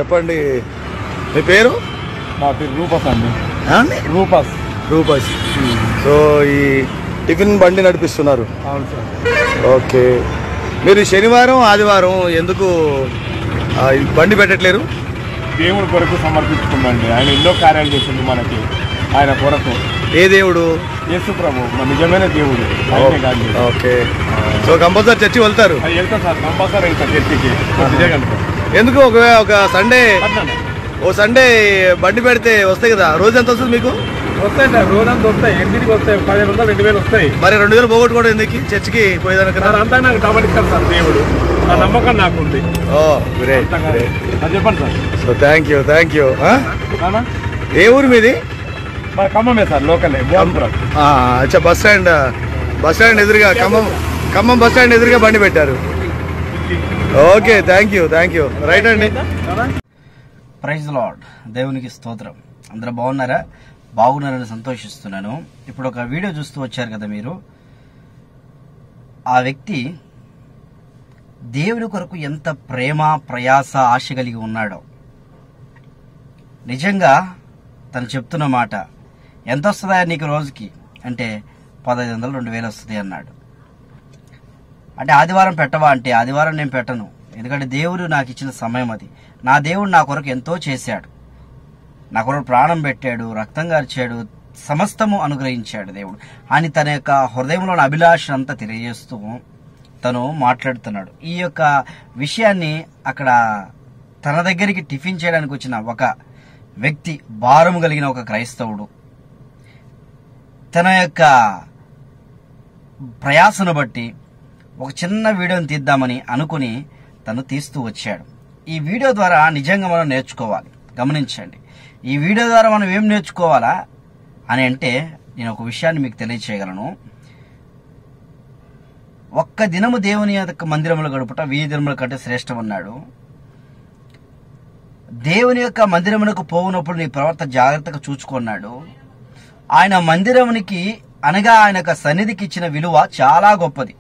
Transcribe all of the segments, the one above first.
చెప్పండి మీ పేరు నా పేరు రూపస్ అండి ఏమండి? రూపస్ రూపస్ సో ఈ టిఫిన్ బండి నడిపిస్తున్నారు అవును సార్ ఓకే మీరు శనివారం ఆదివారం ఎందుకు ఆ, ఈ బండి పెట్టట్లేరు దేవుడి కొరకు సమర్పించుకుందండి ఆయన ఎన్నో కార్యాలు చేసింది మనకి ఆయన కొరకు ఏ దేవుడు యేసు ప్రభు మన నిజమైన దేవుడు ఆయనే కాదు ఓకే సో కంపల్సరీ చర్చి వెళ్తారు అది వెళ్తా సార్ కంపల్సరీ వెళ్తా చర్చికి విజయగంట ఎందుకు ఒక ఒక సండే ఓ సండే బండి పెడితే వస్తాయి కదా రోజు ఎంత వస్తుంది మీకు వస్తాయి సార్ రోజంతా వస్తాయి ఎన్నింటికి వస్తాయి పదిహేను వందలు రెండు వేలు వస్తాయి మరి రెండు వేలు పోగొట్టుకోవడం ఎందుకు చర్చికి పోయేదానికన్నా సార్ అంతా నాకు డబల్ ఇస్తారు సార్ దేవుడు ఆ నమ్మకం నాకు ఉంది ఓ గ్రేట్ అంతగా గ్రేట్ అది చెప్పండి sir so thank you thank you అవునా? ఏ ఊరు మీది మా ఖమ్మమే సార్ లోకలే భువనపురం ఆ, అచ్చా బస్ స్టాండ్ బస్ స్టాండ్ ఎదురుగా ఖమ్మం ఖమ్మం బస్ స్టాండ్ ఎదురుగా బండి పెట్టారు okay thank you thank you right అండి ప్రైజ్ లార్డ్ దేవునికి స్తోత్రం అందరూ బాగున్నారా బాగున్నారని సంతోషిస్తున్నాను ఇప్పుడు ఒక వీడియో చూస్తూ వచ్చారు కదా మీరు ఆ వ్యక్తి దేవుని కొరకు ఎంత ప్రేమ ప్రయాస ఆశ కలిగి ఉన్నాడో నిజంగా తను చెప్తున్న మాట ఎంత వస్తుందా నీకు రోజుకి అంటే పదహైదు వందలు రెండు వేలు వస్తుంది అన్నాడు అంటే ఆదివారం పెట్టవా అంటే ఆదివారం నేను పెట్టను ఎందుకంటే దేవుడు నాకు ఇచ్చిన సమయం అది నా దేవుడు నా కొరకు ఎంతో చేశాడు నా కొరకు ప్రాణం పెట్టాడు రక్తం గార్చాడు సమస్తము అనుగ్రహించాడు దేవుడు అని తన యొక్క హృదయంలోని అభిలాష అంతా తెలియజేస్తూ తను మాట్లాడుతున్నాడు ఈ యొక్క విషయాన్ని అక్కడ తన దగ్గరికి టిఫిన్ చేయడానికి వచ్చిన ఒక వ్యక్తి భారము కలిగిన ఒక క్రైస్తవుడు తన యొక్క ప్రయాసను బట్టి ఒక చిన్న వీడియోని తీద్దామని అనుకుని తను తీస్తూ వచ్చాడు ఈ వీడియో ద్వారా నిజంగా మనం నేర్చుకోవాలి గమనించండి ఈ వీడియో ద్వారా మనం ఏం నేర్చుకోవాలా అని అంటే నేను ఒక విషయాన్ని మీకు తెలియచేయగలను ఒక్క దినము దేవుని యొక్క మందిరములు గడుపుట వెయ్యి దినముల కంటే శ్రేష్టం అన్నాడు దేవుని యొక్క మందిరమునకు పోవునప్పుడు నీ ప్రవర్తన జాగ్రత్తగా చూచుకున్నాడు ఆయన మందిరమునికి అనగా ఆయన యొక్క సన్నిధికి ఇచ్చిన విలువ చాలా గొప్పది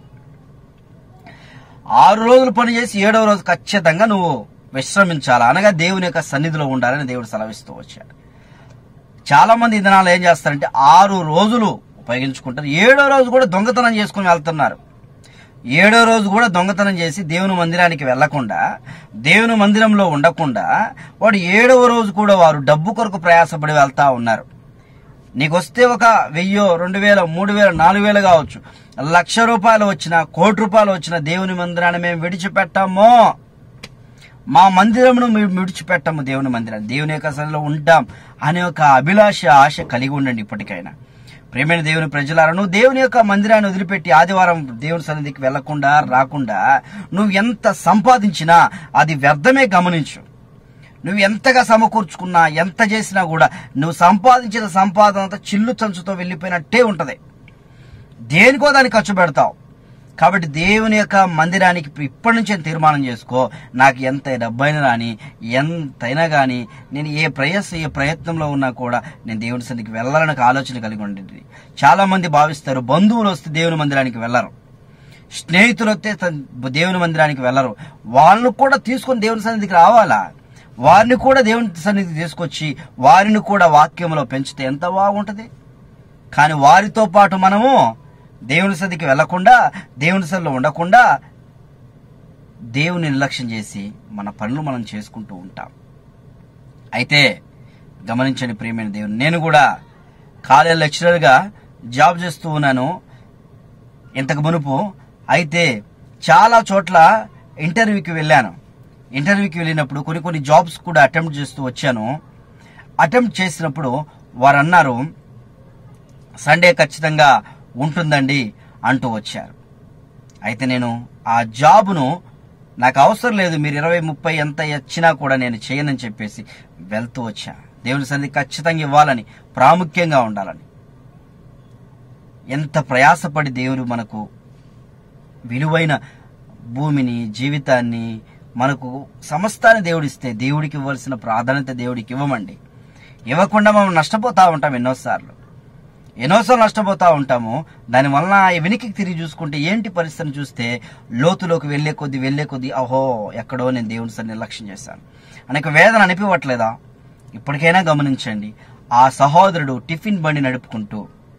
ఆరు రోజులు పనిచేసి ఏడవ రోజు ఖచ్చితంగా నువ్వు విశ్రమించాలి అనగా దేవుని యొక్క సన్నిధిలో ఉండాలని దేవుడు సెలవిస్తూ వచ్చాడు చాలా మంది ఈ దినాలు ఏం చేస్తారంటే ఆరు రోజులు ఉపయోగించుకుంటారు ఏడో రోజు కూడా దొంగతనం చేసుకుని వెళ్తున్నారు ఏడో రోజు కూడా దొంగతనం చేసి దేవుని మందిరానికి వెళ్లకుండా దేవుని మందిరంలో ఉండకుండా వాడు ఏడవ రోజు కూడా వారు డబ్బు కొరకు ప్రయాసపడి వెళ్తా ఉన్నారు నీకు వస్తే ఒక వెయ్యో రెండు వేల మూడు వేల నాలుగు వేలు కావచ్చు లక్ష రూపాయలు వచ్చిన కోటి రూపాయలు వచ్చిన దేవుని మందిరాన్ని మేము విడిచిపెట్టాము మా మందిరమును మేము విడిచిపెట్టాము దేవుని మందిరాన్ని దేవుని యొక్క సన్నిధిలో ఉంటాం అనే ఒక అభిలాష ఆశ కలిగి ఉండండి ఇప్పటికైనా ప్రేమైన దేవుని ప్రజలారా నువ్వు దేవుని యొక్క మందిరాన్ని వదిలిపెట్టి ఆదివారం దేవుని సన్నిధికి వెళ్లకుండా రాకుండా నువ్వు ఎంత సంపాదించినా అది వ్యర్థమే గమనించు నువ్వు ఎంతగా సమకూర్చుకున్నా ఎంత చేసినా కూడా నువ్వు సంపాదించిన సంపాదన అంతా చిల్లు చంచుతో వెళ్ళిపోయినట్టే ఉంటది దేనికో దాన్ని ఖర్చు పెడతావు కాబట్టి దేవుని యొక్క మందిరానికి ఇప్పటి నుంచే తీర్మానం చేసుకో నాకు ఎంత డబ్బైనా రాని ఎంతైనా కానీ నేను ఏ ప్రయాస ఏ ప్రయత్నంలో ఉన్నా కూడా నేను దేవుని సన్నిధికి వెళ్ళాలని ఒక ఆలోచన కలిగి ఉండేది చాలా మంది భావిస్తారు బంధువులు వస్తే దేవుని మందిరానికి వెళ్ళరు స్నేహితులు వస్తే త- దేవుని మందిరానికి వెళ్ళరు వాళ్ళను కూడా తీసుకొని దేవుని సన్నిధికి రావాలా వారిని కూడా దేవుని సన్నిధికి తీసుకొచ్చి వారిని కూడా వాక్యంలో పెంచితే ఎంత బాగుంటది కానీ వారితో పాటు మనము దేవుని సన్నిధికి వెళ్లకుండా దేవుని సన్నిలో ఉండకుండా దేవుని నిర్లక్ష్యం చేసి మన పనులు మనం చేసుకుంటూ ఉంటాం అయితే గమనించండి ప్రియమైన దేవుని నేను కూడా కాలేజ్ లెక్చరర్గా జాబ్ చేస్తూ ఉన్నాను ఇంతకు మునుపు అయితే చాలా చోట్ల ఇంటర్వ్యూకి వెళ్ళాను ఇంటర్వ్యూకి వెళ్ళినప్పుడు కొన్ని కొన్ని జాబ్స్ కూడా అటెంప్ట్ చేస్తూ వచ్చాను అటెంప్ట్ చేసినప్పుడు వారు అన్నారు సండే ఖచ్చితంగా ఉంటుందండి అంటూ వచ్చారు అయితే నేను ఆ జాబ్ను నాకు అవసరం లేదు మీరు ఇరవై ముప్పై ఎంత ఇచ్చినా కూడా నేను చేయనని చెప్పేసి వెళ్తూ వచ్చా దేవుని సన్నిధి ఖచ్చితంగా ఇవ్వాలని ప్రాముఖ్యంగా ఉండాలని ఎంత ప్రయాసపడి దేవుడు మనకు విలువైన భూమిని జీవితాన్ని మనకు సమస్తాన్ని దేవుడిస్తే దేవుడికి ఇవ్వాల్సిన ప్రాధాన్యత దేవుడికి ఇవ్వమండి ఇవ్వకుండా మనం నష్టపోతా ఉంటాం ఎన్నోసార్లు ఎన్నోసార్లు నష్టపోతా ఉంటాము దానివల్ల ఈ వెనక్కి తిరిగి చూసుకుంటే ఏంటి పరిస్థితిని చూస్తే లోతులోకి వెళ్లే కొద్ది వెళ్లే కొద్ది అహో ఎక్కడో నేను దేవుని సరి నిర్లక్ష్యం చేశాను అనేక వేదన అనిపివ్వట్లేదా ఇప్పటికైనా గమనించండి ఆ సహోదరుడు టిఫిన్ బండి నడుపుకుంటూ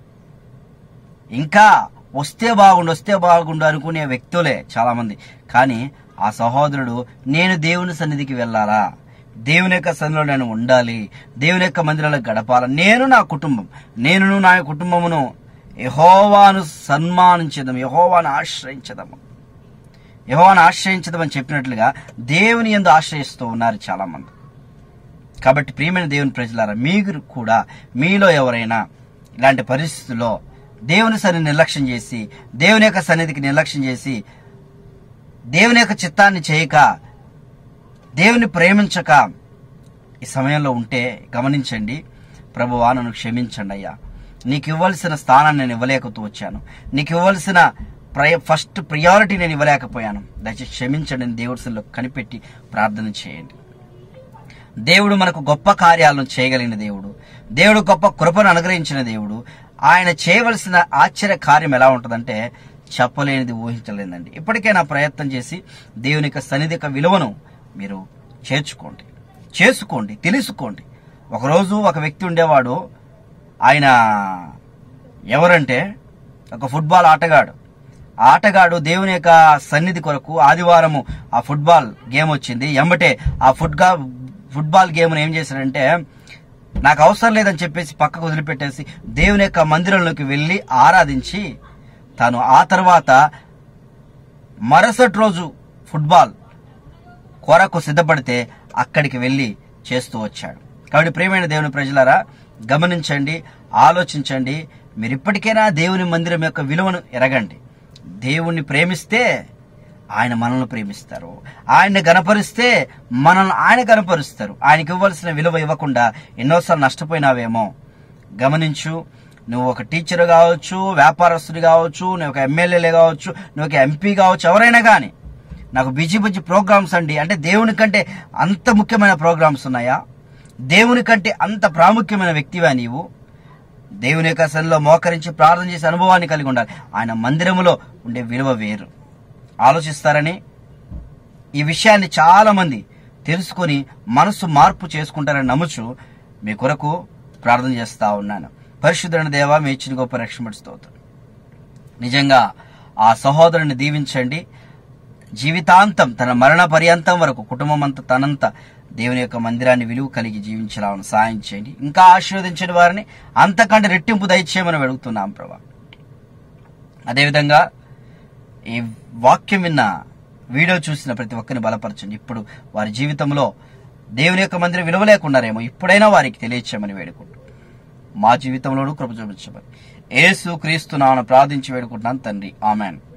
ఇంకా వస్తే బాగుండు వస్తే బాగుండు అనుకునే వ్యక్తులే చాలా మంది కానీ ఆ సహోదరుడు నేను దేవుని సన్నిధికి వెళ్ళాలా దేవుని యొక్క సన్నిధిలో నేను ఉండాలి దేవుని యొక్క మందిరంలో గడపాల నేను నా కుటుంబం నేను నా కుటుంబమును యహోవాను సన్మానించదము యహోవాను ఆశ్రయించదము యహోవాను ఆశ్రయించదమని చెప్పినట్లుగా దేవుని ఎందు ఆశ్రయిస్తూ ఉన్నారు చాలా మంది కాబట్టి ప్రియమైన దేవుని ప్రజలారా మీరు కూడా మీలో ఎవరైనా ఇలాంటి పరిస్థితుల్లో దేవుని సన్నిధిని నిర్లక్ష్యం చేసి దేవుని యొక్క సన్నిధికి నిర్లక్ష్యం చేసి దేవుని యొక్క చిత్తాన్ని చేయక దేవుని ప్రేమించక ఈ సమయంలో ఉంటే గమనించండి ప్రభువా నన్ను క్షమించండి అయ్యా నీకు ఇవ్వాల్సిన స్థానాన్ని నేను ఇవ్వలేకపోతూ వచ్చాను నీకు ఇవ్వాల్సిన ప్రయ ఫస్ట్ ప్రియారిటీ నేను ఇవ్వలేకపోయాను దయచేసి క్షమించండి అని దేవుడి సన్నిధిలో కనిపెట్టి ప్రార్థన చేయండి దేవుడు మనకు గొప్ప కార్యాలను చేయగలిగిన దేవుడు దేవుడు గొప్ప కృపను అనుగ్రహించిన దేవుడు ఆయన చేయవలసిన ఆశ్చర్య కార్యం ఎలా ఉంటుందంటే చెప్పలేనిది ఊహించలేదండి ఇప్పటికైనా ప్రయత్నం చేసి దేవుని యొక్క సన్నిధి యొక్క విలువను మీరు చేర్చుకోండి చేసుకోండి తెలుసుకోండి ఒకరోజు ఒక వ్యక్తి ఉండేవాడు ఆయన ఎవరంటే ఒక ఫుట్బాల్ ఆటగాడు ఆ ఆటగాడు దేవుని యొక్క సన్నిధి కొరకు ఆదివారము ఆ ఫుట్బాల్ గేమ్ వచ్చింది ఎంబటే ఆ ఫుట్గా ఫుట్బాల్ గేమ్ను ఏం చేశాడంటే నాకు అవసరం లేదని చెప్పేసి పక్కకు వదిలిపెట్టేసి దేవుని యొక్క మందిరంలోకి వెళ్ళి ఆరాధించి తాను ఆ తర్వాత మరుసటి రోజు ఫుట్బాల్ కొరకు సిద్ధపడితే అక్కడికి వెళ్ళి చేస్తూ వచ్చాడు కాబట్టి ప్రియమైన దేవుని ప్రజలారా గమనించండి ఆలోచించండి మీరు ఇప్పటికైనా దేవుని మందిరం యొక్క విలువను ఎరగండి దేవుణ్ణి ప్రేమిస్తే ఆయన మనల్ని ప్రేమిస్తారు ఆయన్ని గనపరిస్తే మనల్ని ఆయన గనపరుస్తారు ఆయనకి ఇవ్వాల్సిన విలువ ఇవ్వకుండా ఎన్నోసార్లు నష్టపోయినావేమో గమనించు నువ్వు ఒక టీచర్ కావచ్చు వ్యాపారస్తుడు కావచ్చు నువ్వు ఒక ఎమ్మెల్యేలే కావచ్చు నువ్వు ఒక ఎంపీ కావచ్చు ఎవరైనా కానీ నాకు బిజీ బిజీ ప్రోగ్రామ్స్ అండి అంటే దేవుని కంటే అంత ముఖ్యమైన ప్రోగ్రామ్స్ ఉన్నాయా దేవుని కంటే అంత ప్రాముఖ్యమైన వ్యక్తివా నీవు దేవుని యొక్క సన్నిలో మోకరించి ప్రార్థన చేసే అనుభవాన్ని కలిగి ఉండాలి ఆయన మందిరములో ఉండే విలువ వేరు ఆలోచిస్తారని ఈ విషయాన్ని చాలా మంది తెలుసుకొని మనసు మార్పు చేసుకుంటారని నమ్ముచు మీ కొరకు ప్రార్థన చేస్తా ఉన్నాను పరిశుద్ధుని దేవ మీ ఇచ్చిన గొప్ప రక్షణ స్తోత్రం నిజంగా ఆ సహోదరుని దీవించండి జీవితాంతం తన మరణ పర్యంతం వరకు కుటుంబం అంతా తనంత దేవుని యొక్క మందిరాన్ని విలువ కలిగి జీవించడానికి సాయం చేయండి ఇంకా ఆశీర్వదించని వారిని అంతకంటే రెట్టింపు దయచేయమని అడుగుతున్నాం ప్రభా అదేవిధంగా ఈ వాక్యం విన్న వీడియో చూసిన ప్రతి ఒక్కరిని బలపరచండి ఇప్పుడు వారి జీవితంలో దేవుని యొక్క మందిరం విలువ లేకున్నారేమో ఇప్పుడైనా వారికి తెలియచేయమని వేడుకుంటూ మా జీవితంలోనూ కృప చూపించమని ఏసు క్రీస్తు నామమున ప్రార్థించి వేడుకుంటున్నాను తండ్రి ఆమెన్